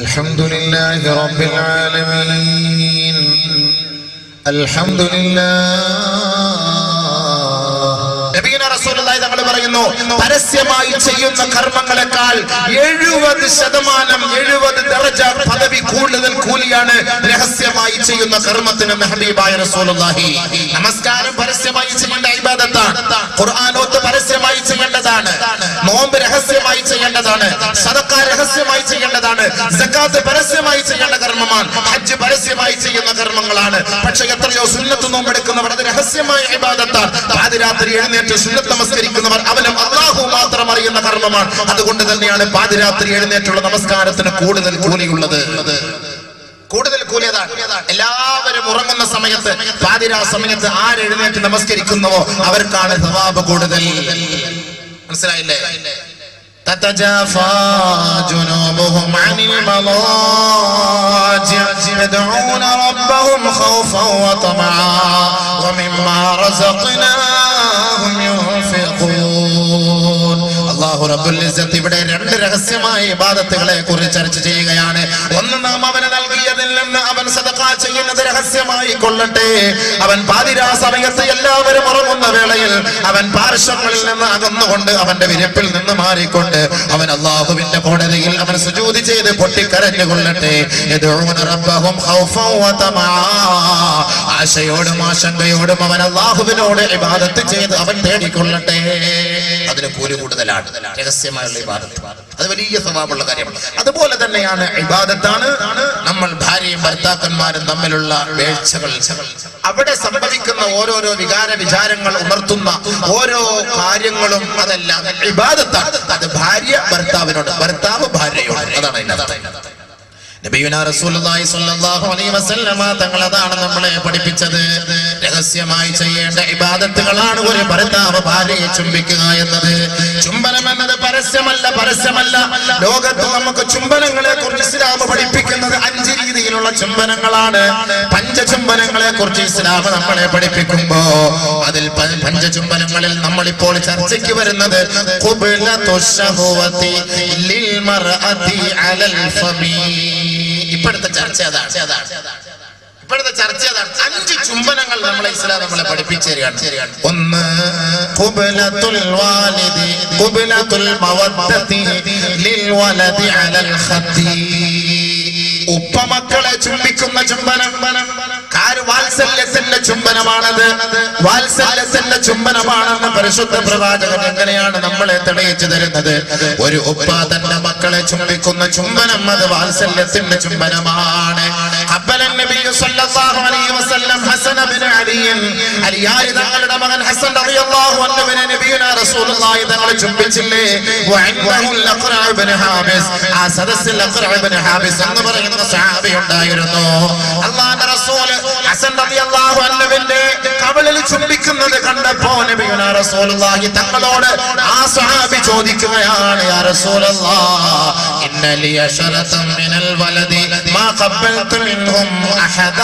الحمد لله رب العالمين الحمد لله നബീന റസൂലുള്ളാഹി തങ്ങൾ പറയുന്നു പരസ്യമായി ചെയ്യുന്ന കർമ്മങ്ങളെക്കാൾ എഴുപത് ശതമാനം എഴുപത് ദറജ പദവി കൂടുതൽ കൂലിയാണ് രഹസ്യമായി ചെയ്യുന്ന കർമ്മത്തിന് ഹബീബായ റസൂലുള്ളാഹി നമസ്കാരം പരസ്യമായി ചെയ്യേണ്ട ഇബാദത്താണ് ഖുർആനോത്ത് പരസ്യമായി ചെയ്യേണ്ടതാണ് നോമ്പ് രഹസ്യമായി ചെയ്യേണ്ടതാണ് സദക്ക രഹസ്യമായി ചെയ്യേണ്ടതാണ് സക്കാത്ത് പരസ്യമായി ചെയ്യേണ്ട കർമ്മമാണ് ഹജ്ജ് പരസ്യമായി ചെയ്യുന്ന കർമ്മങ്ങളാണ് പക്ഷെ എത്രയോ സുന്നത്ത് നോമ്പെടുക്കുന്നവർ അത് രഹസ്യമായ ഇബാദത്താണ് പാതിരാത്രി എഴുന്നേറ്റ് സുന്നത്ത് നമസ്കരിക്കുന്നവർ അവനും അള്ളാഹു മാത്രം അറിയുന്ന കർമ്മമാണ് അതുകൊണ്ട് തന്നെയാണ് പാതിരാത്രി എഴുന്നേറ്റുള്ള നമസ്കാരത്തിന് കൂടുതൽ കൂലിയുള്ളത് കൂടുതൽ കൂലി അതാണ് എല്ലാവരും ഉറങ്ങുന്ന സമയത്ത് പാതിരാ സമയത്ത് ആരെഴുന്നേറ്റ് നമസ്കരിക്കുന്നുവോ അവർക്കാണ് സവാബ് കൂടുതൽ മനസ്സിലായില്ലേ تتجافى جنوبهم عن المضاجع يدعون ربهم خوفا وطمعا ومما رزقناهم ينفقون അള്ളാഹു റബ്ബുൽ ഇസ്സത്ത് ഇവിടെ രണ്ട് രഹസ്യമായ ഇബാദത്തുകളെ കുറിച്ച് ചർച്ച ചെയ്യുകയാണ് ഒന്ന് നാം അവന് നൽകിയതിൽ നിന്ന് അവൻ സദഖ ചെയ്യുന്നത് രഹസ്യമായി കൊള്ളട്ടെ അവൻ പാതിരാ സമയത്ത് എല്ലാവരും ഉറങ്ങുന്ന വേളയിൽ അവൻ പാർശ്വങ്ങളിൽ നിന്ന് അകന്നുകൊണ്ട് അവന്റെ വിരപ്പിൽ നിന്ന് മാറിക്കൊണ്ട് അവൻ അള്ളാഹുവിന്റെ കോടതിയിൽ അവൻ സുജൂതി ചെയ്ത് പൊട്ടിക്കരഞ്ഞു കൊള്ളട്ടെ യദഊന റബ്ബഹും ഖൗഫൻ വതമആ. ആശയോടും ആശങ്കയോടും അവൻ അള്ളാഹുവിനോട് ഇബാദത്ത് ചെയ്ത് അവൻ തേടിക്കൊള്ളട്ടെ അതിന് കൂലി കൂടുതലാണ് രഹസ്യമായുള്ള ഇബാദത്ത് അത് വലിയ സ്വഭാവമുള്ള കാര്യമാണ് അതുപോലെ തന്നെയാണ് ഇബാദത്താണ് നമ്മൾ ഭാര്യയും ഭർത്താക്കന്മാരും തമ്മിലുള്ള വീഴ്ചകൾ അവിടെ സംഭവിക്കുന്ന ഓരോരോ വികാര വിചാരങ്ങൾ ഉണർത്തുന്ന ഓരോ കാര്യങ്ങളും അതെല്ലാം ഇബാദത്താണ് അത് ഭാര്യ ഭർത്താവിനോട് ഭർത്താവ് ഭാര്യയോട് അതാണ് അതിനകത്ത് നബിയുന റസൂലുള്ളാഹി സ്വല്ലല്ലാഹു അലൈഹി വസല്ലമ തങ്ങൾ അതാണ് നമ്മളെ പഠിപ്പിച്ചത് രഹസ്യമായി ചെയ്യേണ്ട ഇബാദത്തുകളാണ് ഒരു ഭർത്താവ് ഭാര്യയെ ചുംബിക്കുക എന്നത് ചുംബനം എന്നത് പരസ്യമല്ല പരസ്യമല്ല ലോകത്ത് നമുക്ക് ചുംബനങ്ങളെ കുറിച്ച് ഇസ്ലാം പഠിപ്പിക്കുന്നത് അഞ്ച് രീതിയിലുള്ള ചുംബനങ്ങളാണ് പഞ്ചചുംബനങ്ങളെ കുറിച്ച് ഇസ്ലാം നമ്മളെ പഠിപ്പിക്കുമ്പോ അതിൽ പ- പഞ്ചചുംബനങ്ങളിൽ നമ്മൾ ഇപ്പോൾ ചർച്ചയ്ക്ക് വരുന്നത് ഖുബ്ലത്തു ശഹവതി ലിൽ മർഅതി അലൽ ഫമീ ഇപ്പോഴത്തെ ചർച്ച അതാണ് ഇപ്പോഴത്തെ ചർച്ച അതാണ് അഞ്ച് ചുംബനങ്ങൾ നമ്മളെ ഇസ്ലാം നമ്മളെ പഠിപ്പിച്ചു തരികയാണ് ഒന്ന് ഖുബ്ലത്തുൽ വാലിദി ഖുബ്ലത്തുൽ മവദ്ദതി ലിൽ വലദി അലൽ ഖത്തി ഉപ്പമക്കളെ ചുംബിക്കുന്ന ചുംബനം കാര് വാത്സല്യത്തിന്റെ ചുംബനമാണത് വാത്സല്യത്തിന്റെ ചുംബനമാണെന്ന് പരിശുദ്ധ പ്രവാചകൻ എങ്ങനെയാണ് നമ്മളെ തെളിയിച്ചു തരുന്നത് ഒരു ഉപ്പ തന്റെ മക്കളെ ചുംബിക്കുന്ന ചുംബനം അത് വാത്സല്യത്തിന്റെ ചുംബനമാണ് അബ്ബലൻ നബി സല്ലല്ലാഹു അലൈഹി വസല്ലം ഹസൻ ബിൻ അലി അലിയാരി തങ്ങളുടെ മകൻ ഹസൻ റളിയല്ലാഹു അൻഹുവിനെ നബിയുനാ റസൂലുള്ളാഹി തങ്ങൾ ചുംബിച്ചില്ലേ വഅൻദഹു അഖ്റഅ ബിൻ ഹാബിസ് ആ സദസ്സിൽ അഖ്റഅ ബിൻ ഹാബിസ് എന്ന് പറയുന്ന സഹാബി ഉണ്ടായിരുന്നു അല്ലാഹുവിന്റെ റസൂൽ ഹസൻ റളിയല്ലാഹു അൻഹുവിന്റെ കവിളിൽ ചുംബിക്കുന്നത് കണ്ടപ്പോ നബിയുനാ റസൂലുള്ളാഹി തങ്ങളോട് ആ സഹാബി ചോദിക്കുകയാണ് യാ റസൂലല്ലാഹ് ഇന്ന ലി അശറതൻ മിനൽ വലദി മാ ഖബ്ബൽതു മിൻഹും അഹദാ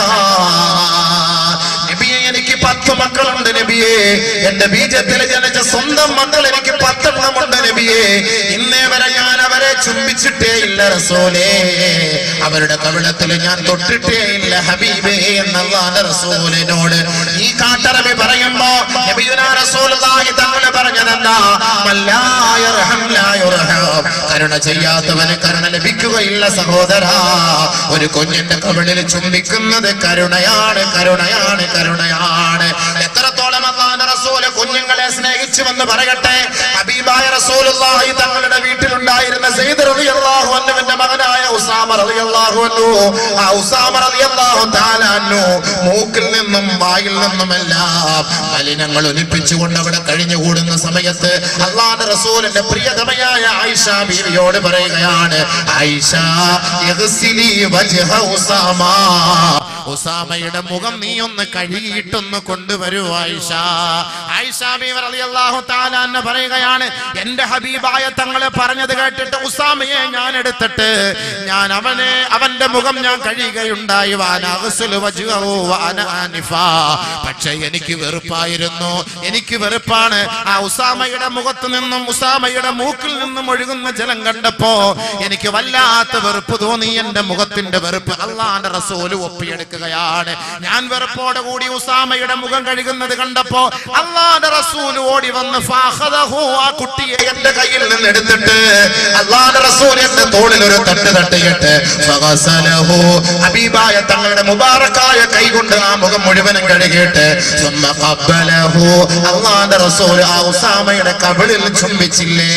നബിയെ എനിക്ക് പത്ത് മക്കളുണ്ട് നബിയെ എന്റെ ബീജത്തിൽ ജനിച്ച സ്വന്തം മക്കൾ എനിക്ക് പത്തെണ്ണമുണ്ട് നബിയെ ഇന്നേ വരെ ഞാൻ അവരെ ചുംബിച്ചിട്ടേ ഇല്ല റസൂലേ അവരുടെ കവിളത്തിൽ ഞാൻ തൊട്ടിട്ടേ ഇല്ല ഹബീബേ എന്നല്ലാന്റെ റസൂലിനോട് ഈ കാട്ടറബി പറയുമ്പോ നബിയുനാ റസൂലുള്ളാഹി തങ്ങളെ പറഞ്ഞതെന്താ മല്ലായ റഹം ലാ യുർഹം. കരുണ ചെയ്യാത്തവന് കരുണ ലഭിക്കുകയില്ല സഹോദരാ ഒരു കുഞ്ഞിന്റെ കവിളിൽ ചുംബിക്കുന്നത് കരുണയാണ് കരുണയാണ് കരുണയാണ് എത്രത്തോളം അള്ളാന്റെ റസൂല് കുഞ്ഞുങ്ങളെ സ്നേഹിച്ചുവെന്ന് പറയട്ടെ ഹബീബായ റസൂലുള്ളാഹി തങ്ങളുടെ വീട്ടിലുണ്ടായിരുന്ന സെയ്ദ് റളിയല്ലാഹു അൻഹുവിന്റെ മകനായ ഉസാമ റളിയല്ലാഹു അൻഹു ആ ഉസാമ റളിയല്ലാഹു തആല അൻഹു മൂക്കിൽ നിന്നും വായിൽ നിന്നുമെല്ലാം മലിനങ്ങൾ ഒലിപ്പിച്ചുകൊണ്ട് അവിടെ കഴിഞ്ഞുകൂടുന്ന സമയത്ത് അള്ളാന്റെ റസൂലിന്റെ പ്രിയതമയായ ആയിഷ ബീവിയോട് പറയുകയാണ് ആയിഷ ഇഗ്സിലി വജ്ഹ ഉസാമ ഉസാമയുടെ മുഖം നീ ഒന്ന് കഴുകിയിട്ടൊന്ന് കൊണ്ടുവരൂ ആയിഷ ആയിഷ ബീവി റളിയല്ലാഹു തആല അന്ന പറയുകയാണ് എന്റെ ഹബീബായ തങ്ങളെ പറഞ്ഞത് കേട്ടിട്ട് ഉസാമയെ ഞാൻ എടുത്തിട്ട് ഞാൻ അവനെ അവന്റെ മുഖം ഞാൻ കഴിയുകയുണ്ടായി വാന അഗ്സുലു വജ്ഹഹു വഅന ആനിഫാ. പക്ഷേ എനിക്ക് വെറുപ്പായിരുന്നു എനിക്ക് വെറുപ്പാണ് ആ ഉസാമയുടെ മുഖത്ത് നിന്നും ഉസാമയുടെ മൂക്കിൽ നിന്നും ഒഴുകുന്ന ജലം കണ്ടപ്പോ എനിക്ക് വല്ലാത്ത വെറുപ്പ് തോന്നി എന്റെ മുഖത്തിന്റെ വെറുപ്പ് അള്ളാന്റെ റസൂല് ഒപ്പിയെടുക്കുകയാണ് ഞാൻ വെറുപ്പോടെ കൂടി ഉസാമയുടെ മുഖം കഴുകുന്നത് കണ്ടപ്പോ അള്ളാന്റെ റസൂല് ഓടി വന്ന് ഫാഖദഹു, ആ കുട്ടിയെ എന്റെ കയ്യിൽ നിന്ന് എടുത്തിട്ട് അള്ളാന്റെ റസൂൽ എന്റെ തോളിൽ ഒരു തട്ട് തട്ടിയിട്ട് ഫഗസലഹു, ഹബീബായ തങ്ങളുടെ മുബാറക്കായ കൈ കൊണ്ട് ആ മുഖം മുഴുവനും കഴുകിയിട്ട് സുമ്മ ഖബ്ബലഹു, അള്ളാന്റെ റസൂൽ ആ ഉസാമയുടെ കബളിൽ ചുംബിച്ചില്ലേ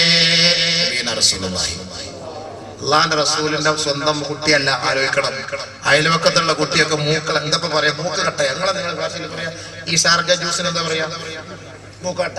നബീന റസൂലുള്ളാഹി. അള്ളാന്റെ റസൂലിന്റെ സ്വന്തം കുട്ടിയല്ല ആലോചിക്കണം അയൽവക്കത്തുള്ള കുട്ടിയൊക്കെ മൂക്കൾ എന്താ പറയാ മൂക്ക് കട്ട ഞങ്ങളെ നിങ്ങളുടെ ഭാഷയിൽ പറയാ ഈ ഷാർജ ജ്യൂസിന് എന്താ പറയാ മൂക്കട്ട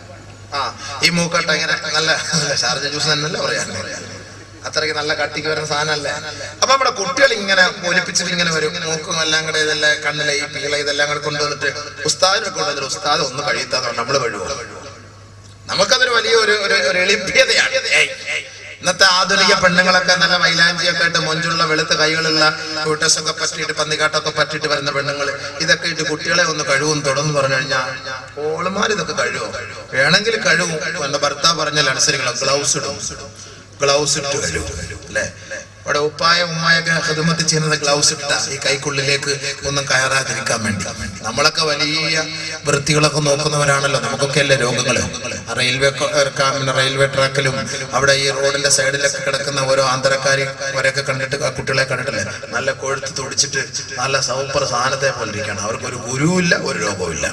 ആ ഈ മൂക്കട്ട ഇങ്ങനെ നല്ല നല്ല ഷാർജ ജ്യൂസ് തന്നെയല്ല പറയാ അത്രയ്ക്ക് നല്ല കട്ടിക്ക് വരുന്ന സാധനമല്ലേ അപ്പൊ നമ്മുടെ കുട്ടികൾ ഇങ്ങനെ ഒലിപ്പിച്ചിട്ട് ഇങ്ങനെ വരും മൂക്കും എല്ലാം കൂടെ ഇതെല്ലാം കണ്ണിലെ ഈ പീള ഇതെല്ലാം കൂടെ കൊണ്ടുവന്നിട്ട് ഉസ്താദിനെ കൊണ്ടുവന്നിട്ട് ഉസ്താദ് ഒന്ന് കഴിയുത്താന്ന് നമ്മൾ കഴിവോ നമുക്കതൊരു വലിയ ഒരു ഒരു ഒരു എളിഭ്യതയാണ് ഏയ്. ഇന്നത്തെ ആധുനിക പെണ്ണുങ്ങളൊക്കെ നല്ല മൈലാഞ്ചിയൊക്കെ ഇട്ട് മൊഞ്ചുള്ള വെളുത്ത കൈകളുള്ള കൂട്ടസൊക്കെ പറ്റിയിട്ട് പന്നിക്കാട്ടൊക്കെ പറ്റിയിട്ട് വരുന്ന പെണ്ണുങ്ങൾ ഇതൊക്കെ ഇട്ട് കുട്ടികളെ ഒന്ന് കഴിവും തുടർന്ന് പറഞ്ഞു കഴിഞ്ഞാൽ ഓളുമാർ ഇതൊക്കെ കഴിവോ വേണമെങ്കിൽ കഴിവും എന്റെ ഭർത്താവ് പറഞ്ഞാൽ അനുസരിക്കണം ഗ്ലൗസ് ഇടും ഗ്ലൗസ് ഇട്ട് കഴിവും അല്ലേ അവിടെ ഉപ്പായ ഉമ്മായൊക്കെ ഹൃദമത്ത് ചെയ്യുന്നത് ഗ്ലൗസ് ഇട്ട ഈ കൈക്കുള്ളിലേക്ക് ഒന്നും കയറാതിരിക്കാൻ വേണ്ടി നമ്മളൊക്കെ വലിയ വൃത്തികളൊക്കെ നോക്കുന്നവരാണല്ലോ നമുക്കൊക്കെ അല്ലേ രോഗങ്ങൾ റെയിൽവേ കൊ- ഏ, ക- പിന്നെ റെയിൽവേ ട്രാക്കിലും അവിടെ ഈ റോഡിന്റെ സൈഡിലൊക്കെ കിടക്കുന്ന ഓരോ ആന്തരക്കാരി വരെയൊക്കെ കണ്ടിട്ട് ആ കുട്ടികളെ കണ്ടിട്ടില്ലേ നല്ല കൊഴുത്ത് തുടിച്ചിട്ട് നല്ല സൂപ്പർ സാധനത്തെ പോലെ ഇരിക്കണം അവർക്ക് ഒരു ഗുരുവില്ല ഒരു രോഗവുമില്ല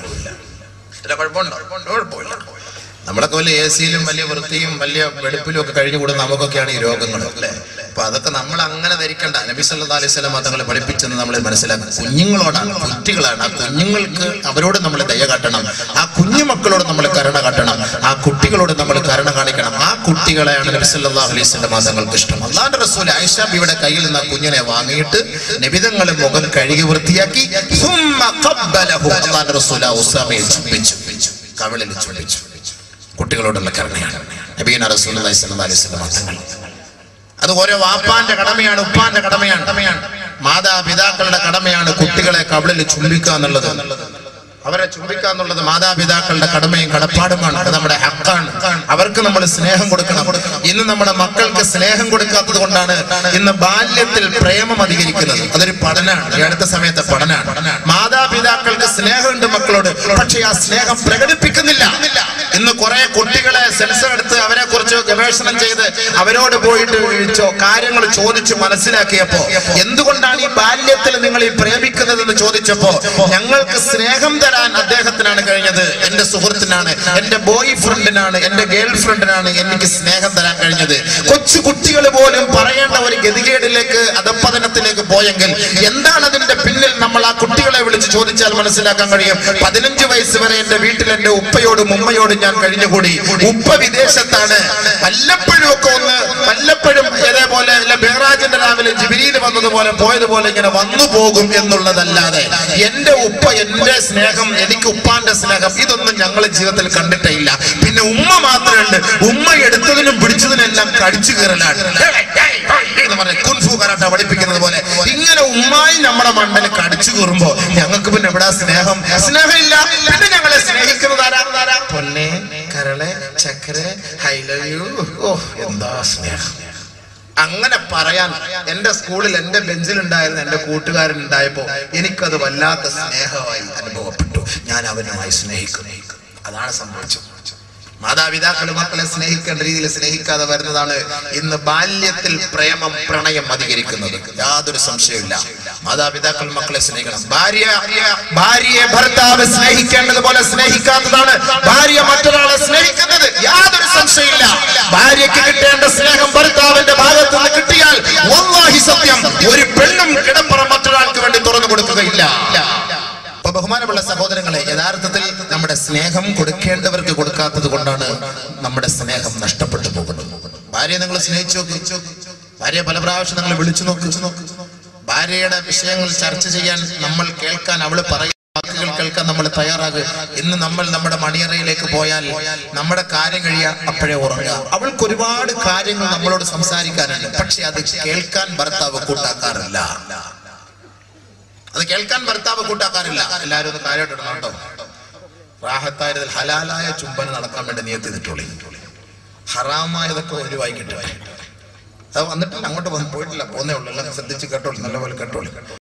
ഇല്ല കുഴപ്പമുണ്ടോ കുഴപ്പമില്ല നമ്മളൊക്കെ വലിയ എ സിയിലും വലിയ വൃത്തിയും വലിയ വെടുപ്പിലും ഒക്കെ കഴിഞ്ഞു കൂടുന്ന നമുക്കൊക്കെയാണ് ഈ രോഗങ്ങൾ അല്ലേ അപ്പൊ അതൊക്കെ നമ്മൾ അങ്ങനെ ധരിക്കണ്ട നബി സല്ലാ അലൈഹി സ്വലം തങ്ങളെ പഠിപ്പിച്ചെന്ന് നമ്മൾ മനസ്സിലാക്കണം കുഞ്ഞുങ്ങളോടാണ് കുട്ടികളാണ് ആ കുഞ്ഞുങ്ങൾക്ക് അവരോട് നമ്മൾ ദയ കാട്ടണം ആ കുഞ്ഞു മക്കളോട് നമ്മൾ കരുണ കാട്ടണം ആ കുട്ടികളോട് നമ്മൾ കരുണ കാണിക്കണം ആ കുട്ടികളെയാണ് നബി സല്ലാ അലൈഹി സ്വലം തങ്ങൾക്ക് ഇഷ്ടം അള്ളാന്റെ റസൂൽ ആയിഷ ബിയുടെ കയ്യിൽ നിന്ന് ആ കുഞ്ഞിനെ വാങ്ങിയിട്ട് നബിതങ്ങളെ മുഖം കഴുകി വൃത്തിയാക്കി ثم قبله. അള്ളാന്റെ റസൂൽ ആ ഉസാമയെ ചുംബിച്ചു കവിളിൽ ചുംബിച്ചു കുട്ടികളോടുള്ള കരുണയാണ് നബീന റസൂലുള്ളാഹി സ്വല്ലല്ലാഹി അലൈഹി വസല്ലം തങ്ങൾ അത് ഓരോ വാപ്പാന്റെ കടമയാണ് ഉപ്പാന്റെ കടമയാണ് കടമയാണ് മാതാപിതാക്കളുടെ കടമയാണ് കുട്ടികളെ കവിളിൽ ചുംബിക്കുക എന്നുള്ളത് അവരെ ചുംബിക്കുക എന്നുള്ളത് മാതാപിതാക്കളുടെ കടമയും കടപ്പാടുമാണ് അത് നമ്മുടെ ഹക്കാണ് അവർക്ക് നമ്മൾ സ്നേഹം കൊടുക്കണം ഇന്ന് നമ്മുടെ മക്കൾക്ക് സ്നേഹം കൊടുക്കാത്തത് കൊണ്ടാണ് ഇന്ന് ബാല്യത്തിൽ പ്രേമം അധികരിക്കുന്നത് അതൊരു പഠനമാണ് ഈ അടുത്ത സമയത്തെ പഠനമാണ് മാതാപിതാക്കൾക്ക് സ്നേഹമുണ്ട് മക്കളോട് പക്ഷേ ആ സ്നേഹം പ്രകടിപ്പിക്കുന്നില്ല ഇന്ന് കുറെ കുട്ടികളെ സെൻസർ എടുത്ത് അവരെ കുറിച്ച് ഗവേഷണം ചെയ്ത് അവരോട് പോയിട്ട് ചോ- കാര്യങ്ങൾ ചോദിച്ച് മനസ്സിലാക്കിയപ്പോ എന്തുകൊണ്ടാണ് ഈ ബാല്യത്തിൽ നിങ്ങൾ ഈ പ്രേമിക്കുന്നത് എന്ന് ചോദിച്ചപ്പോ ഞങ്ങൾക്ക് സ്നേഹം തരാൻ അദ്ദേഹത്തിനാണ് കഴിഞ്ഞത് എന്റെ സുഹൃത്തിനാണ് എന്റെ ബോയ് ഫ്രണ്ടിനാണ് എന്റെ ഗേൾ ഫ്രണ്ടിനാണ് എനിക്ക് സ്നേഹം തരാൻ കഴിഞ്ഞത് കൊച്ചു കുട്ടികൾ പോലും പറയേണ്ട ഒരു ഗതികേടിലേക്ക് അധപ്പതനത്തിലേക്ക് പോയെങ്കിൽ എന്താണ് അതിന്റെ പിന്നിൽ നമ്മൾ ആ കുട്ടികളെ വിളിച്ച് ചോദിച്ചാൽ മനസ്സിലാക്കാൻ കഴിയും പതിനഞ്ച് വയസ്സ് വരെ എന്റെ വീട്ടിൽ എന്റെ ഉപ്പയോടും ഉമ്മയോടും ഞാൻ കഴിഞ്ഞുകൂടി ഉപ്പ വിദേശത്താണ് വല്ലപ്പോഴും ഒക്കെ ഒന്ന് വല്ലപ്പോഴും ഇതേപോലെ അല്ല ബെഹ്റാജിന്റെ രാവിലെ ജിബിരിയിൽ വന്നതുപോലെ പോയതുപോലെ ഇങ്ങനെ വന്നു പോകും എന്നുള്ളതല്ലാതെ എന്റെ ഉപ്പ എന്റെ സ്നേഹം എനിക്ക് ഉപ്പാന്റെ സ്നേഹം ഇതൊന്നും ഞങ്ങൾ ജീവിതത്തിൽ കണ്ടിട്ടേ ഇല്ല പിന്നെ ഉമ്മ മാത്രമേ ഉണ്ട് ഉമ്മ എടുത്തതിനും പിടിച്ചതിനെല്ലാം കടിച്ചു കയറലാണ് എന്ന് പറഞ്ഞ കുൻഫു കരാട്ട പഠിപ്പിക്കുന്നത് പോലെ ഇങ്ങനെ ഉമ്മായി നമ്മുടെ മണ്ണിൽ കടിച്ചു കയറുമ്പോ ഞങ്ങൾക്ക് പിന്നെ എവിടെ സ്നേഹം സ്നേഹമില്ല പിന്നെ ഞങ്ങളെ സ്നേഹിക്കുന്നത് ആരാ ആരാ? പൊന്നെ കരളെ ചക്കര ഐ ലവ് യു ഓ എന്താ സ്നേഹം അങ്ങനെ പറയാൻ എന്റെ സ്കൂളിൽ എന്റെ ബെഞ്ചിൽ ഉണ്ടായിരുന്ന എന്റെ കൂട്ടുകാരൻ ഉണ്ടായപ്പോ എനിക്കത് വല്ലാത്ത സ്നേഹമായി അനുഭവപ്പെട്ടു ഞാൻ അവനുമായി സ്നേഹിക്കുന്നു അതാണ് സംഭവിച്ചത് മാതാപിതാക്കൾ മക്കളെ സ്നേഹിക്കേണ്ട രീതിയിൽ സ്നേഹിക്കാതെ വരുന്നതാണ് ഇന്ന് ബാല്യത്തിൽ പ്രേമം പ്രണയം അധികരിക്കുന്നത് യാതൊരു സംശയമില്ല മാതാപിതാക്കൾ മക്കളെ സ്നേഹിക്കണം ഭാര്യ ഭാര്യയെ ഭർത്താവ് സ്നേഹിക്കേണ്ടത് പോലെ സ്നേഹിക്കാത്തതാണ് ഭാര്യ മറ്റൊരാളെ സ്നേഹിക്കുന്നത് യാതൊരു സംശയമില്ല ഭാര്യയ്ക്ക് കിട്ടേണ്ട സ്നേഹം ഭർത്താവിന്റെ ഭാഗത്ത് നിന്ന് കിട്ടിയാൽ വല്ലാഹി സത്യം ഒരു പെണ്ണും കിടപ്പുറം മറ്റൊരാൾക്ക് വേണ്ടി തുറന്നു കൊടുക്കുകയില്ല അപ്പൊ ബഹുമാനമുള്ള സഹോദരങ്ങളെ യഥാർത്ഥത്തിൽ നമ്മുടെ സ്നേഹം കൊടുക്കേണ്ടവർക്ക് കൊടുക്കാത്തത് കൊണ്ടാണ് നമ്മുടെ സ്നേഹം നഷ്ടപ്പെട്ടു പോകുന്നത് ഭാര്യ നിങ്ങൾ സ്നേഹിച്ചു നോക്കി ഭാര്യ പല പ്രാവശ്യം നിങ്ങൾ വിളിച്ചു നോക്കി ഭാര്യ ഭാര്യയുടെ വിഷയങ്ങൾ ചർച്ച ചെയ്യാൻ നമ്മൾ കേൾക്കാൻ അവള് പറയുന്ന വാക്കുകൾ കേൾക്കാൻ നമ്മൾ തയ്യാറാകുക ഇന്ന് നമ്മൾ നമ്മുടെ മണിയറയിലേക്ക് പോയാൽ നമ്മുടെ കാര്യം കഴിയാ അപ്പോഴേ ഉറങ്ങുക അവൾക്ക് ഒരുപാട് കാര്യങ്ങൾ നമ്മളോട് സംസാരിക്കാനുണ്ട് പക്ഷെ അത് കേൾക്കാൻ ഭർത്താവ് കൂട്ടാക്കാറില്ല അത് കേൾക്കാൻ ഭർത്താവ് കൂട്ടാക്കാറില്ല എല്ലാവരും ഒന്ന് കാര്യമായിട്ടിടണം കേട്ടോ റാഹത്തായതിൽ ഹലാലായ ചുംബന നടക്കാൻ വേണ്ടി നിയത്തി ചെയ്തിട്ടുള്ളൂ ഹറാമായതൊക്കെ ഒഴിവായി കിട്ടട്ടെ അത് വന്നിട്ടില്ല അങ്ങോട്ട് വന്ന് പോയിട്ടില്ല പോന്നേ ഉള്ളൂ എല്ലാം ശ്രദ്ധിച്ച് കേട്ടോളൂ നല്ലപോലെ കേട്ടോളൂ